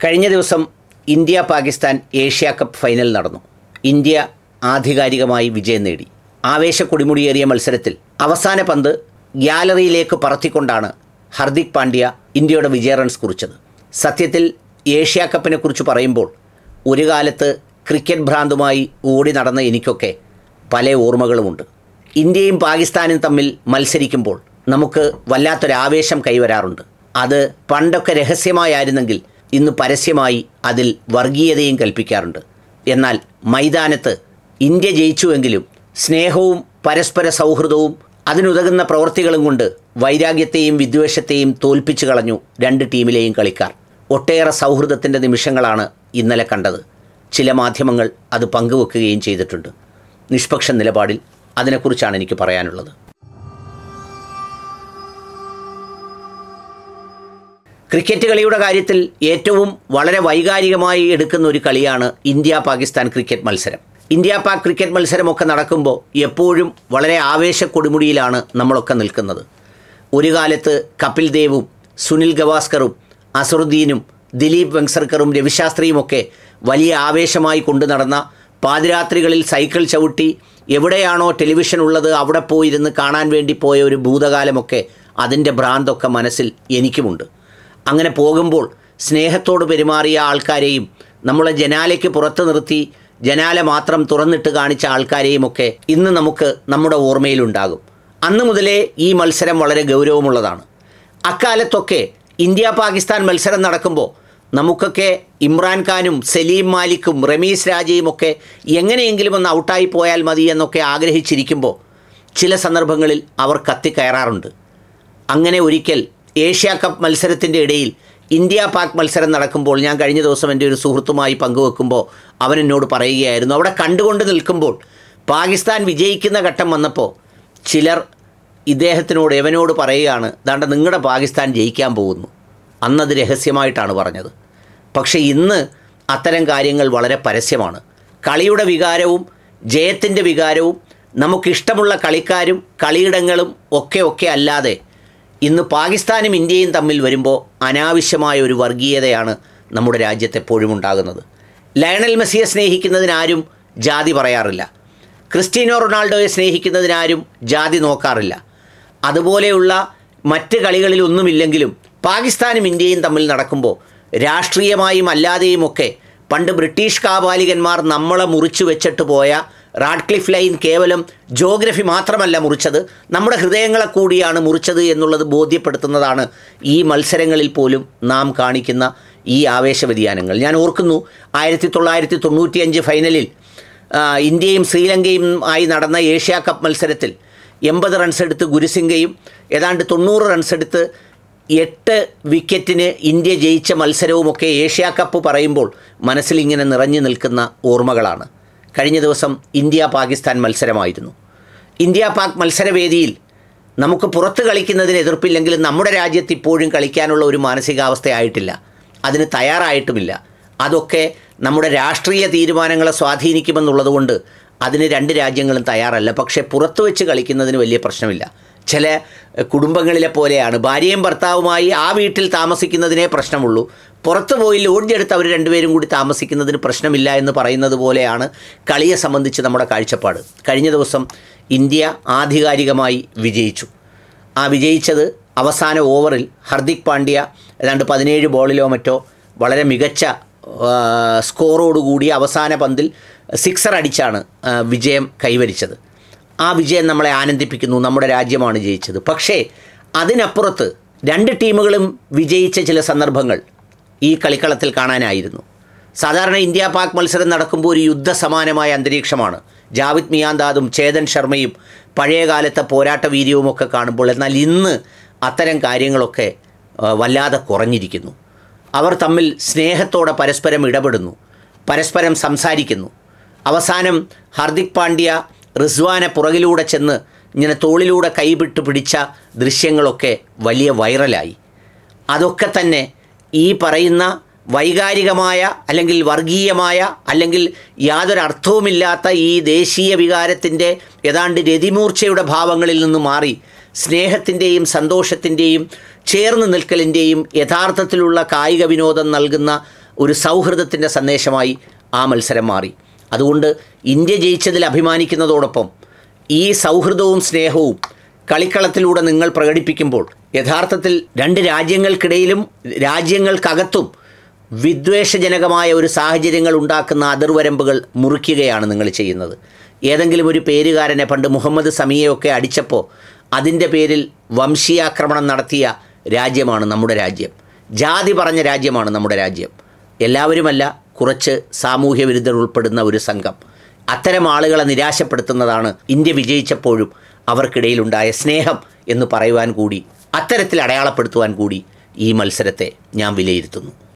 കഴിഞ്ഞ ദിവസം India Pakistan Asia cup final നടന്നു ഇന്ത്യ ആധികാരികമായി വിജയം നേടി ആവേശ കൊടിമുടിയേറിയ മത്സരത്തിൽ അവസാന പന്ത് ഗ്യാലറിയിലേക്ക് പറത്തിക്കൊണ്ടാണ് ഹർദിക് പാണ്ഡ്യ ഇന്ത്യയുടെ വിജയ റൺസ് കുറിച്ചത് സത്യത്തിൽ ഏഷ്യ കപ്പിനെ കുറിച്ച് പറയുമ്പോൾ ഒരു കാലത്ത് ക്രിക്കറ്റ് ഭ്രാന്തുമായി ഓടി നടന്ന എനിക്കൊക്കെ പല ഓർമ്മകളുമുണ്ട് ഇന്ത്യയും പാകിസ്ഥാനും തമ്മിൽ മത്സരിക്കുമ്പോൾ നമുക്ക് വല്ലാത്തൊരാവേശം കൈവരാറുണ്ട് അത് പണ്ടൊക്കെ രഹസ്യമായിരുന്നെങ്കിൽ ഇന്ന് പരസ്യമായി അതിൽ വർഗീയതയും കൽപ്പിക്കാറുണ്ട് എന്നാൽ മൈതാനത്ത് ഇന്ത്യ ജയിച്ചുവെങ്കിലും സ്നേഹവും പരസ്പര സൗഹൃദവും അതിനുതകുന്ന പ്രവൃത്തികളും കൊണ്ട് വൈരാഗ്യത്തെയും വിദ്വേഷത്തെയും തോൽപ്പിച്ചു കളഞ്ഞു രണ്ട് ടീമിലെയും കളിക്കാർ ഒട്ടേറെ സൗഹൃദത്തിൻ്റെ നിമിഷങ്ങളാണ് ഇന്നലെ കണ്ടത് ചില മാധ്യമങ്ങൾ അത് പങ്കുവെക്കുകയും ചെയ്തിട്ടുണ്ട് നിഷ്പക്ഷ നിലപാടിൽ അതിനെക്കുറിച്ചാണ് എനിക്ക് പറയാനുള്ളത് ക്രിക്കറ്റ് കളിയുടെ കാര്യത്തിൽ ഏറ്റവും വളരെ വൈകാരികമായി എടുക്കുന്ന ഒരു കളിയാണ് ഇന്ത്യ പാകിസ്ഥാൻ ക്രിക്കറ്റ് മത്സരം ഇന്ത്യ പാക് ക്രിക്കറ്റ് മത്സരമൊക്കെ നടക്കുമ്പോൾ എപ്പോഴും വളരെ ആവേശ കൊടുമുടിയിലാണ് നമ്മളൊക്കെ നിൽക്കുന്നത് ഒരു കാലത്ത് കപിൽ ദേവും സുനിൽ ഗവാസ്കറും അസറുദ്ദീനും ദിലീപ് വെങ്സർക്കറും രവിശാസ്ത്രിയുമൊക്കെ വലിയ ആവേശമായി കൊണ്ടു നടന്ന പാതിരാത്രികളിൽ സൈക്കിൾ ചവിട്ടി എവിടെയാണോ ടെലിവിഷൻ ഉള്ളത് അവിടെ പോയിരുന്ന് കാണാൻ വേണ്ടി പോയ ഒരു ഭൂതകാലമൊക്കെ അതിൻ്റെ ഭ്രാന്തൊക്കെ മനസ്സിൽ എനിക്കുമുണ്ട് അങ്ങനെ പോകുമ്പോൾ സ്നേഹത്തോട് പെരുമാറിയ ആൾക്കാരെയും നമ്മളെ ജനാലയ്ക്ക് പുറത്ത് നിർത്തി ജനാല മാത്രം തുറന്നിട്ട് കാണിച്ച ആൾക്കാരെയുമൊക്കെ ഇന്ന് നമുക്ക് നമ്മുടെ ഓർമ്മയിലുണ്ടാകും അന്ന് മുതലേ ഈ മത്സരം വളരെ ഗൗരവമുള്ളതാണ് അക്കാലത്തൊക്കെ ഇന്ത്യ പാകിസ്ഥാൻ മത്സരം നടക്കുമ്പോൾ നമുക്കൊക്കെ ഇമ്രാൻഖാനും സലീം മാലിക്കും റമീസ് രാജയും ഒക്കെ എങ്ങനെയെങ്കിലും ഒന്ന് ഔട്ടായി പോയാൽ മതി എന്നൊക്കെ ആഗ്രഹിച്ചിരിക്കുമ്പോൾ ചില സന്ദർഭങ്ങളിൽ അവർ കത്തിക്കയറാറുണ്ട് അങ്ങനെ ഒരിക്കൽ ഏഷ്യ കപ്പ് മത്സരത്തിൻ്റെ ഇടയിൽ ഇന്ത്യ പാക് മത്സരം നടക്കുമ്പോൾ ഞാൻ കഴിഞ്ഞ ദിവസം എൻ്റെ ഒരു സുഹൃത്തുമായി പങ്കുവെക്കുമ്പോൾ അവൻ എന്നോട് പറയുകയായിരുന്നു അവിടെ കണ്ടുകൊണ്ട് നിൽക്കുമ്പോൾ പാകിസ്ഥാൻ വിജയിക്കുന്ന ഘട്ടം വന്നപ്പോൾ ചിലർ ഇദ്ദേഹത്തിനോട് എവനോട് പറയുകയാണ് ദാണ്ട നിങ്ങളുടെ പാകിസ്ഥാൻ ജയിക്കാൻ പോകുന്നു അന്നത് രഹസ്യമായിട്ടാണ് പറഞ്ഞത് പക്ഷേ ഇന്ന് അത്തരം കാര്യങ്ങൾ വളരെ പരസ്യമാണ് കളിയുടെ വികാരവും ജയത്തിൻ്റെ വികാരവും നമുക്കിഷ്ടമുള്ള കളിക്കാരും കളിയിടങ്ങളും ഒക്കെ ഒക്കെ അല്ലാതെ ഇന്ന് പാകിസ്ഥാനും ഇന്ത്യയും തമ്മിൽ വരുമ്പോൾ അനാവശ്യമായ ഒരു വർഗീയതയാണ് നമ്മുടെ രാജ്യത്ത് എപ്പോഴും ഉണ്ടാകുന്നത് ലയണൽ മെസ്സിയെ സ്നേഹിക്കുന്നതിനാരും ജാതി പറയാറില്ല ക്രിസ്റ്റീനോ റൊണാൾഡോയെ സ്നേഹിക്കുന്നതിനാരും ജാതി നോക്കാറില്ല അതുപോലെയുള്ള മറ്റ് കളികളിലൊന്നുമില്ലെങ്കിലും പാകിസ്ഥാനും ഇന്ത്യയും തമ്മിൽ നടക്കുമ്പോൾ രാഷ്ട്രീയമായും അല്ലാതെയുമൊക്കെ പണ്ട് ബ്രിട്ടീഷ് കാപാലികന്മാർ നമ്മളെ മുറിച്ചു വെച്ചിട്ട് പോയ റാഡ്ക്ലിഫ് ലൈൻ കേവലം ജോഗ്രഫി മാത്രമല്ല മുറിച്ചത് നമ്മുടെ ഹൃദയങ്ങളെ കൂടിയാണ് മുറിച്ചത് എന്നുള്ളത് ബോധ്യപ്പെടുത്തുന്നതാണ് ഈ മത്സരങ്ങളിൽ പോലും നാം കാണിക്കുന്ന ഈ ആവേശ വ്യതിയാനങ്ങൾ ഞാൻ ഓർക്കുന്നു ആയിരത്തി തൊള്ളായിരത്തി തൊണ്ണൂറ്റിയഞ്ച് ഫൈനലിൽ ആ, ഇന്ത്യയും ശ്രീലങ്കയും ആയി നടന്ന ഏഷ്യ കപ്പ് മത്സരത്തിൽ എൺപത് റൺസ് എടുത്ത് ഗുരുസിംഗയും ഏതാണ്ട് തൊണ്ണൂറ് റൺസ് എടുത്ത് എട്ട് വിക്കറ്റിന് ഇന്ത്യ ജയിച്ച മത്സരവുമൊക്കെ ഏഷ്യ കപ്പ് പറയുമ്പോൾ മനസ്സിൽ ഇങ്ങനെ നിറഞ്ഞു നിൽക്കുന്ന ഓർമ്മകളാണ് കഴിഞ്ഞ ദിവസം ഇന്ത്യ പാകിസ്ഥാൻ മത്സരമായിരുന്നു ഇന്ത്യ പാക് മത്സരവേദിയിൽ നമുക്ക് പുറത്ത് കളിക്കുന്നതിന് എതിർപ്പില്ലെങ്കിലും നമ്മുടെ രാജ്യത്ത് ഇപ്പോഴും കളിക്കാനുള്ള ഒരു മാനസികാവസ്ഥയായിട്ടില്ല അതിന് തയ്യാറായിട്ടുമില്ല അതൊക്കെ നമ്മുടെ രാഷ്ട്രീയ തീരുമാനങ്ങളെ സ്വാധീനിക്കുമെന്നുള്ളതുകൊണ്ട് അതിന് രണ്ട് രാജ്യങ്ങളും തയ്യാറല്ല പക്ഷേ പുറത്ത് വെച്ച് കളിക്കുന്നതിന് വലിയ പ്രശ്നമില്ല ചില എഹ്, കുടുംബങ്ങളിലെ പോലെയാണ് ഭാര്യയും ഭർത്താവുമായി ആ വീട്ടിൽ താമസിക്കുന്നതിനേ പ്രശ്നമുള്ളൂ പുറത്ത് പോയി ലോഡ്ജ് എടുത്ത് അവർ രണ്ടുപേരും കൂടി താമസിക്കുന്നതിന് പ്രശ്നമില്ല എന്ന് പറയുന്നത് പോലെയാണ് കളിയെ സംബന്ധിച്ച് നമ്മുടെ കാഴ്ചപ്പാട് കഴിഞ്ഞ ദിവസം ഇന്ത്യ ആധികാരികമായി വിജയിച്ചു ആ വിജയിച്ചത് അവസാന ഓവറിൽ ഹർദിക് പാണ്ഡ്യ ഏതാണ്ട് പതിനേഴ് ബോളിലോ മറ്റോ വളരെ മികച്ച ആ, സ്കോറോടുകൂടി അവസാന പന്തിൽ സിക്സർ അടിച്ചാണ് ആ, വിജയം കൈവരിച്ചത് ആ വിജയം നമ്മളെ ആനന്ദിപ്പിക്കുന്നു നമ്മുടെ രാജ്യമാണ് ജയിച്ചത് പക്ഷേ അതിനപ്പുറത്ത് രണ്ട് ടീമുകളും വിജയിച്ച ചില സന്ദർഭങ്ങൾ ഈ കളിക്കളത്തിൽ കാണാനായിരുന്നു സാധാരണ ഇന്ത്യ പാക് മത്സരം നടക്കുമ്പോൾ ഒരു യുദ്ധസമാനമായ അന്തരീക്ഷമാണ് ജാവിദ് മിയാന്താദും ചേതൻ ശർമ്മയും പഴയകാലത്തെ പോരാട്ട വീര്യവുമൊക്കെ കാണുമ്പോൾ എന്നാൽ ഇന്ന് അത്തരം കാര്യങ്ങളൊക്കെ ആ, വല്ലാതെ കുറഞ്ഞിരിക്കുന്നു അവർ തമ്മിൽ സ്നേഹത്തോടെ പരസ്പരം ഇടപെടുന്നു പരസ്പരം സംസാരിക്കുന്നു അവസാനം ഹർദിക് പാണ്ഡ്യ റിസ്വാനെ പുറകിലൂടെ ചെന്ന് ഇങ്ങനെ തോളിലൂടെ കൈവിട്ട് പിടിച്ച ദൃശ്യങ്ങളൊക്കെ വലിയ വൈറലായി അതൊക്കെ തന്നെ ഈ പറയുന്ന വൈകാരികമായ അല്ലെങ്കിൽ വർഗീയമായ അല്ലെങ്കിൽ യാതൊരു അർത്ഥവുമില്ലാത്ത ഈ ദേശീയ വികാരത്തിൻ്റെ ഏതാണ്ട് രതിമൂർച്ചയുടെ ഭാവങ്ങളിൽ നിന്ന് മാറി സ്നേഹത്തിൻ്റെയും സന്തോഷത്തിൻ്റെയും ചേർന്ന് നിൽക്കലിൻ്റെയും യഥാർത്ഥത്തിലുള്ള കായിക വിനോദം നൽകുന്ന ഒരു സൗഹൃദത്തിൻ്റെ സന്ദേശമായി ആ മത്സരം മാറി അതുകൊണ്ട് ഇന്ത്യ ജയിച്ചതിൽ അഭിമാനിക്കുന്നതോടൊപ്പം ഈ സൗഹൃദവും സ്നേഹവും കളിക്കളത്തിലൂടെ നിങ്ങൾ പ്രകടിപ്പിക്കുമ്പോൾ യഥാർത്ഥത്തിൽ രണ്ട് രാജ്യങ്ങൾക്കിടയിലും രാജ്യങ്ങൾക്കകത്തും വിദ്വേഷജനകമായ ഒരു സാഹചര്യങ്ങൾ ഉണ്ടാക്കുന്ന അതിർവരമ്പുകൾ മുറിക്കുകയാണ് നിങ്ങൾ ചെയ്യുന്നത് ഏതെങ്കിലും ഒരു പേരുകാരനെ പണ്ട് മുഹമ്മദ് സമിയയൊക്കെ അടിച്ചപ്പോൾ അതിൻ്റെ പേരിൽ വംശീയാക്രമണം നടത്തിയ രാജ്യമാണ് നമ്മുടെ രാജ്യം ജാതി പറഞ്ഞ രാജ്യമാണ് നമ്മുടെ രാജ്യം എല്ലാവരുമല്ല കുറച്ച് സാമൂഹ്യ വിരുദ്ധർ ഉൾപ്പെടുന്ന ഒരു സംഘം അത്തരം ആളുകളെ നിരാശപ്പെടുത്തുന്നതാണ് ഇന്ത്യ വിജയിച്ചപ്പോഴും അവർക്കിടയിലുണ്ടായ സ്നേഹം എന്ന് പറയുവാൻ കൂടി അത്തരത്തിൽ അടയാളപ്പെടുത്തുവാൻ കൂടി ഈ മത്സരത്തെ ഞാൻ വിലയിരുത്തുന്നു